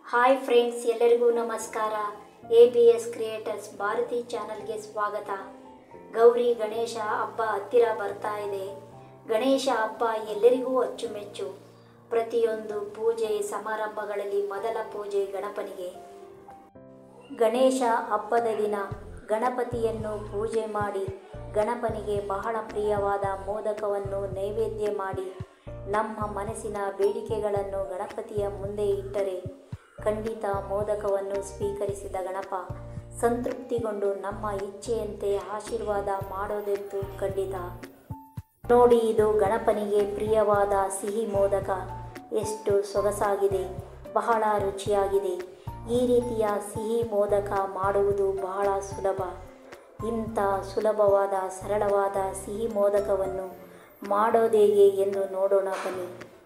hi friends ಎಲ್ಲರಿಗೂ ನಮಸ್ಕಾರ A B S creators Bharathi ಚಾನಲ್ಗೆ ಸ್ವಾಗತ ಗೌರಿ ಗಣೇಶ ಹಬ್ಬ ಹತ್ತಿರ ಬರ್ತಾ ಇದೆ ಗಣೇಶ ಹಬ್ಬ ಎಲ್ಲರಿಗೂ ಅಚ್ಚುಮೆಚ್ಚು ಪ್ರತಿಯೊಂದು ಪೂಜೆ ಸಮಾರಂಭಗಳಲ್ಲಿ ಮೊದಲ ಪೂಜೆ ಗಣಪನಿಗೆ ಗಣೇಶ ಹಬ್ಬದ ದಿನ ಗಣಪತಿಯನ್ನು ಪೂಜೆ ಮಾಡಿ ಗಣಪನಿಗೆ ಬಹಳ ಪ್ರಿಯವಾದ ಮೋದಕವನ್ನು ನೈವೇದ್ಯ ಮಾಡಿ ನಮ್ಮ ಮನಸ್ಸಿನ ಬೇಡಿಕೆಗಳನ್ನು ಗಣಪತಿಯ ಮುಂದೆ ಇಟ್ಟರೆ ಖಂಡಿತ ಮೋದಕವನ್ನು ಸ್ವೀಕರಿಸಿದ ಗಣಪ ಸಂತೃಪ್ತಿಗೊಂಡು ನಮ್ಮ ಇಚ್ಛೆಯಂತೆ ಆಶೀರ್ವಾದ ಮಾಡೋದೆಂದು ಖಂಡಿತ ನೋಡಿ ಇದು ಗಣಪನಿಗೆ ಪ್ರಿಯವಾದ ಸಿಹಿ ಮೋದಕ ಎಷ್ಟು ಸೊಗಸಾಗಿದೆ ಬಹಳ ರುಚಿಯಾಗಿದೆ ಈ ರೀತಿಯ ಸಿಹಿ ಮೋದಕ ಮಾಡುವುದು ಬಹಳ ಸುಲಭ ಇಂಥ ಸುಲಭವಾದ ಸರಳವಾದ ಸಿಹಿ ಮೋದಕವನ್ನು ಮಾಡೋದೇಗೆ ಎಂದು ನೋಡೋಣ ಬನ್ನಿ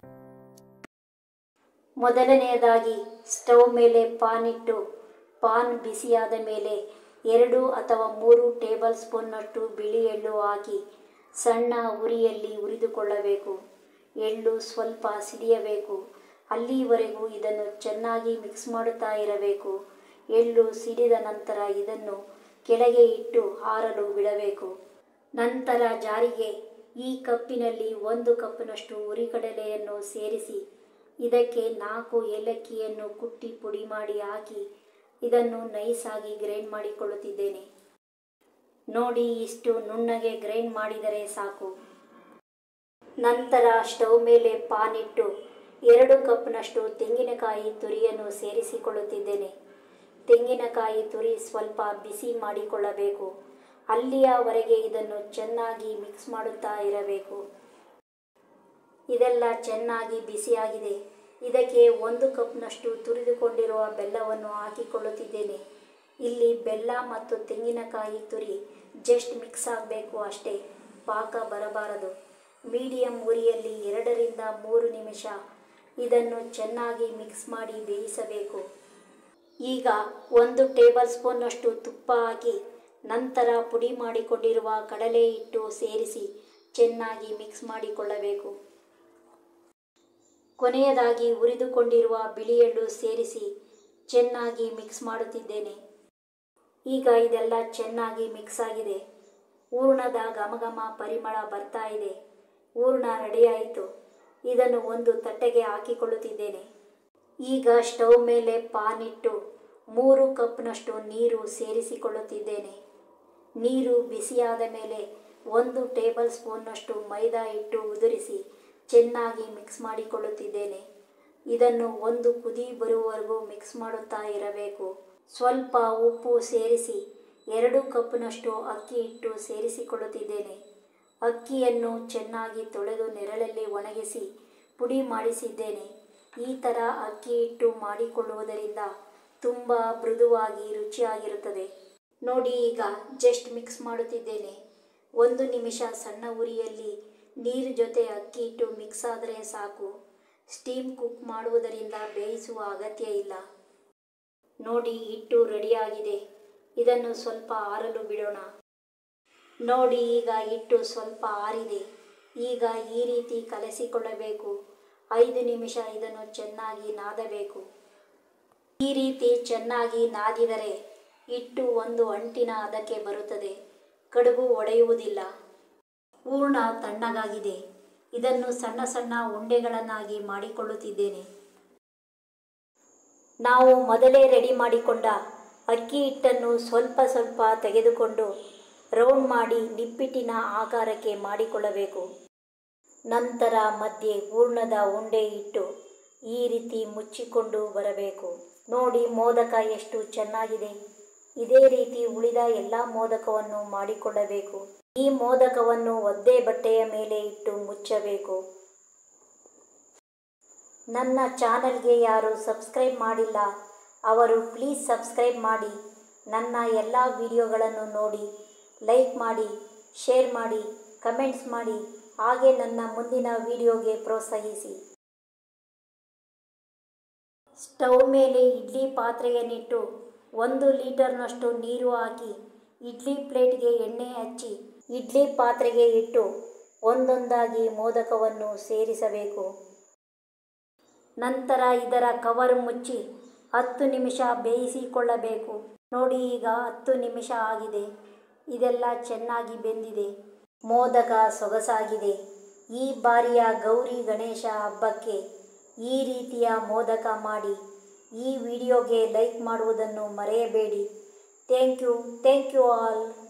ಮೊದಲನೆಯದಾಗಿ ಸ್ಟವ್ ಮೇಲೆ ಪಾನ್ ಇಟ್ಟು ಪಾನ್ ಬಿಸಿಯಾದ ಮೇಲೆ ಎರಡು ಅಥವಾ ಮೂರು ಟೇಬಲ್ ಸ್ಪೂನ್ನಷ್ಟು ಬಿಳಿ ಎಳ್ಳು ಹಾಕಿ ಸಣ್ಣ ಉರಿಯಲ್ಲಿ ಹುರಿದುಕೊಳ್ಳಬೇಕು ಎಳ್ಳು ಸ್ವಲ್ಪ ಸಿಡಿಯಬೇಕು ಅಲ್ಲಿವರೆಗೂ ಇದನ್ನು ಚೆನ್ನಾಗಿ ಮಿಕ್ಸ್ ಮಾಡುತ್ತಾ ಇರಬೇಕು ಎಳ್ಳು ಸಿಡಿದ ನಂತರ ಇದನ್ನು ಕೆಳಗೆ ಇಟ್ಟು ಆರಲು ಬಿಡಬೇಕು ನಂತರ ಜಾರಿಗೆ ಈ ಕಪ್ಪಿನಲ್ಲಿ ಒಂದು ಕಪ್ಪಿನಷ್ಟು ಹುರಿಕಡಲೆಯನ್ನು ಸೇರಿಸಿ ಇದಕ್ಕೆ ನಾಲ್ಕು ಏಲಕ್ಕಿಯನ್ನು ಕುಟ್ಟಿ ಪುಡಿ ಮಾಡಿ ಹಾಕಿ ಇದನ್ನು ನೈಸಾಗಿ ಗ್ರೈಂಡ್ ಮಾಡಿಕೊಳ್ಳುತ್ತಿದ್ದೇನೆ ನೋಡಿ ಇಷ್ಟು ನುಣ್ಣಗೆ ಗ್ರೈಂಡ್ ಮಾಡಿದರೆ ಸಾಕು ನಂತರ ಸ್ಟವ್ ಮೇಲೆ ಪಾನ್ ಇಟ್ಟು ಎರಡು ಕಪ್ನಷ್ಟು ತೆಂಗಿನಕಾಯಿ ತುರಿಯನ್ನು ಸೇರಿಸಿಕೊಳ್ಳುತ್ತಿದ್ದೇನೆ ತೆಂಗಿನಕಾಯಿ ತುರಿ ಸ್ವಲ್ಪ ಬಿಸಿ ಮಾಡಿಕೊಳ್ಳಬೇಕು ಅಲ್ಲಿಯವರೆಗೆ ಇದನ್ನು ಚೆನ್ನಾಗಿ ಮಿಕ್ಸ್ ಮಾಡುತ್ತಾ ಇರಬೇಕು ಇದೆಲ್ಲ ಚೆನ್ನಾಗಿ ಬಿಸಿಯಾಗಿದೆ ಇದಕ್ಕೆ ಒಂದು ಕಪ್ನಷ್ಟು ತುರಿದುಕೊಂಡಿರುವ ಬೆಲ್ಲವನ್ನು ಹಾಕಿಕೊಳ್ಳುತ್ತಿದ್ದೇನೆ ಇಲ್ಲಿ ಬೆಲ್ಲ ಮತ್ತು ತೆಂಗಿನಕಾಯಿ ತುರಿ ಜಸ್ಟ್ ಮಿಕ್ಸ್ ಆಗಬೇಕು ಅಷ್ಟೇ ಪಾಕ ಬರಬಾರದು ಮೀಡಿಯಂ ಉರಿಯಲ್ಲಿ ಎರಡರಿಂದ ಮೂರು ನಿಮಿಷ ಇದನ್ನು ಚೆನ್ನಾಗಿ ಮಿಕ್ಸ್ ಮಾಡಿ ಬೇಯಿಸಬೇಕು ಈಗ ಒಂದು ಟೇಬಲ್ ಸ್ಪೂನ್ನಷ್ಟು ತುಪ್ಪ ಹಾಕಿ ನಂತರ ಪುಡಿ ಮಾಡಿಕೊಂಡಿರುವ ಕಡಲೆ ಹಿಟ್ಟು ಸೇರಿಸಿ ಚೆನ್ನಾಗಿ ಮಿಕ್ಸ್ ಮಾಡಿಕೊಳ್ಳಬೇಕು ಕೊನೆಯದಾಗಿ ಹುರಿದುಕೊಂಡಿರುವ ಬಿಳಿ ಎಳ್ಳು ಸೇರಿಸಿ ಚೆನ್ನಾಗಿ ಮಿಕ್ಸ್ ಮಾಡುತ್ತಿದ್ದೇನೆ ಈಗ ಇದೆಲ್ಲ ಚೆನ್ನಾಗಿ ಮಿಕ್ಸ್ ಆಗಿದೆ ಹೂರ್ಣದ ಘಮಘಮ ಪರಿಮಳ ಬರ್ತಾ ಇದೆ ಹೂರ್ಣ ರೆಡಿಯಾಯಿತು ಇದನ್ನು ಒಂದು ತಟ್ಟೆಗೆ ಹಾಕಿಕೊಳ್ಳುತ್ತಿದ್ದೇನೆ ಈಗ ಸ್ಟವ್ ಮೇಲೆ ಪಾನ್ ಇಟ್ಟು ಮೂರು ಕಪ್ನಷ್ಟು ನೀರು ಸೇರಿಸಿಕೊಳ್ಳುತ್ತಿದ್ದೇನೆ ನೀರು ಬಿಸಿಯಾದ ಮೇಲೆ ಒಂದು ಟೇಬಲ್ ಸ್ಪೂನ್ನಷ್ಟು ಮೈದಾ ಹಿಟ್ಟು ಉದುರಿಸಿ ಚೆನ್ನಾಗಿ ಮಿಕ್ಸ್ ಮಾಡಿಕೊಳ್ಳುತ್ತಿದ್ದೇನೆ ಇದನ್ನು ಒಂದು ಕುದಿ ಬರುವವರೆಗೂ ಮಿಕ್ಸ್ ಮಾಡುತ್ತಾ ಇರಬೇಕು ಸ್ವಲ್ಪ ಉಪ್ಪು ಸೇರಿಸಿ ಎರಡು ಕಪ್ನಷ್ಟು ಅಕ್ಕಿ ಹಿಟ್ಟು ಸೇರಿಸಿಕೊಳ್ಳುತ್ತಿದ್ದೇನೆ ಅಕ್ಕಿಯನ್ನು ಚೆನ್ನಾಗಿ ತೊಳೆದು ನೆರಳಲ್ಲಿ ಒಣಗಿಸಿ ಪುಡಿ ಮಾಡಿಸಿದ್ದೇನೆ ಈ ಥರ ಅಕ್ಕಿ ಹಿಟ್ಟು ಮಾಡಿಕೊಳ್ಳುವುದರಿಂದ ತುಂಬ ಮೃದುವಾಗಿ ರುಚಿಯಾಗಿರುತ್ತದೆ ನೋಡಿ ಈಗ ಜಸ್ಟ್ ಮಿಕ್ಸ್ ಮಾಡುತ್ತಿದ್ದೇನೆ ಒಂದು ನಿಮಿಷ ಸಣ್ಣ ಉರಿಯಲ್ಲಿ ನೀರು ಜೊತೆ ಅಕ್ಕಿ ಹಿಟ್ಟು ಮಿಕ್ಸ್ ಆದರೆ ಸಾಕು ಸ್ಟೀಮ್ ಕುಕ್ ಮಾಡುವುದರಿಂದ ಬೇಯಿಸುವ ಅಗತ್ಯ ಇಲ್ಲ ನೋಡಿ ಹಿಟ್ಟು ರೆಡಿಯಾಗಿದೆ ಇದನ್ನು ಸ್ವಲ್ಪ ಆರಲು ಬಿಡೋಣ ನೋಡಿ ಈಗ ಹಿಟ್ಟು ಸ್ವಲ್ಪ ಆರಿದೆ ಈಗ ಈ ರೀತಿ ಕಲಸಿಕೊಳ್ಳಬೇಕು ಐದು ನಿಮಿಷ ಇದನ್ನು ಚೆನ್ನಾಗಿ ನಾದಬೇಕು ಈ ರೀತಿ ಚೆನ್ನಾಗಿ ನಾದಿದರೆ ಹಿಟ್ಟು ಒಂದು ಅಂಟಿನ ಅದಕ್ಕೆ ಬರುತ್ತದೆ ಕಡುಬು ಒಡೆಯುವುದಿಲ್ಲ ಹೂರ್ಣ ತಣ್ಣಗಾಗಿದೆ ಇದನ್ನು ಸಣ್ಣ ಸಣ್ಣ ಉಂಡೆಗಳನ್ನಾಗಿ ಮಾಡಿಕೊಳ್ಳುತ್ತಿದ್ದೇನೆ ನಾವು ಮೊದಲೇ ರೆಡಿ ಮಾಡಿಕೊಂಡ ಅಕ್ಕಿ ಹಿಟ್ಟನ್ನು ಸ್ವಲ್ಪ ಸ್ವಲ್ಪ ತೆಗೆದುಕೊಂಡು ರೌಂಡ್ ಮಾಡಿ ನಿಪ್ಪಿಟ್ಟಿನ ಆಕಾರಕ್ಕೆ ಮಾಡಿಕೊಳ್ಳಬೇಕು ನಂತರ ಮಧ್ಯೆ ಹೂರ್ಣದ ಉಂಡೆ ಇಟ್ಟು ಈ ರೀತಿ ಮುಚ್ಚಿಕೊಂಡು ಬರಬೇಕು ನೋಡಿ ಮೋದಕ ಎಷ್ಟು ಚೆನ್ನಾಗಿದೆ ಇದೇ ರೀತಿ ಉಳಿದ ಎಲ್ಲ ಮೋದಕವನ್ನು ಮಾಡಿಕೊಳ್ಳಬೇಕು ಈ ಮೋದಕವನ್ನು ಒದ್ದೆ ಬಟ್ಟೆಯ ಮೇಲೆ ಇಟ್ಟು ಮುಚ್ಚಬೇಕು ನನ್ನ ಚಾನಲ್ಗೆ ಯಾರು ಸಬ್ಸ್ಕ್ರೈಬ್ ಮಾಡಿಲ್ಲ ಅವರು ಪ್ಲೀಸ್ ಸಬ್ಸ್ಕ್ರೈಬ್ ಮಾಡಿ ನನ್ನ ಎಲ್ಲ ವಿಡಿಯೋಗಳನ್ನು ನೋಡಿ ಲೈಕ್ ಮಾಡಿ ಶೇರ್ ಮಾಡಿ ಕಮೆಂಟ್ಸ್ ಮಾಡಿ ಹಾಗೆ ನನ್ನ ಮುಂದಿನ ವಿಡಿಯೋಗೆ ಪ್ರೋತ್ಸಾಹಿಸಿ ಸ್ಟವ್ ಮೇಲೆ ಇಡ್ಲಿ ಪಾತ್ರೆಯನ್ನಿಟ್ಟು ಒಂದು ಲೀಟರ್ನಷ್ಟು ನೀರು ಹಾಕಿ ಇಡ್ಲಿ ಪ್ಲೇಟ್ಗೆ ಎಣ್ಣೆ ಹಚ್ಚಿ ಇಡ್ಲಿ ಪಾತ್ರೆಗೆ ಇಟ್ಟು ಒಂದೊಂದಾಗಿ ಮೋದಕವನ್ನು ಸೇರಿಸಬೇಕು ನಂತರ ಇದರ ಕವರ್ ಮುಚ್ಚಿ ಹತ್ತು ನಿಮಿಷ ಬೇಯಿಸಿಕೊಳ್ಳಬೇಕು ನೋಡಿ ಈಗ ಹತ್ತು ನಿಮಿಷ ಆಗಿದೆ ಇದೆಲ್ಲ ಚೆನ್ನಾಗಿ ಬೆಂದಿದೆ ಮೋದಕ ಸೊಗಸಾಗಿದೆ ಈ ಬಾರಿಯ ಗೌರಿ ಗಣೇಶ ಹಬ್ಬಕ್ಕೆ ಈ ರೀತಿಯ ಮೋದಕ ಮಾಡಿ ಈ ವಿಡಿಯೋಗೆ ಲೈಕ್ ಮಾಡುವುದನ್ನು ಮರೆಯಬೇಡಿ thank you thank you all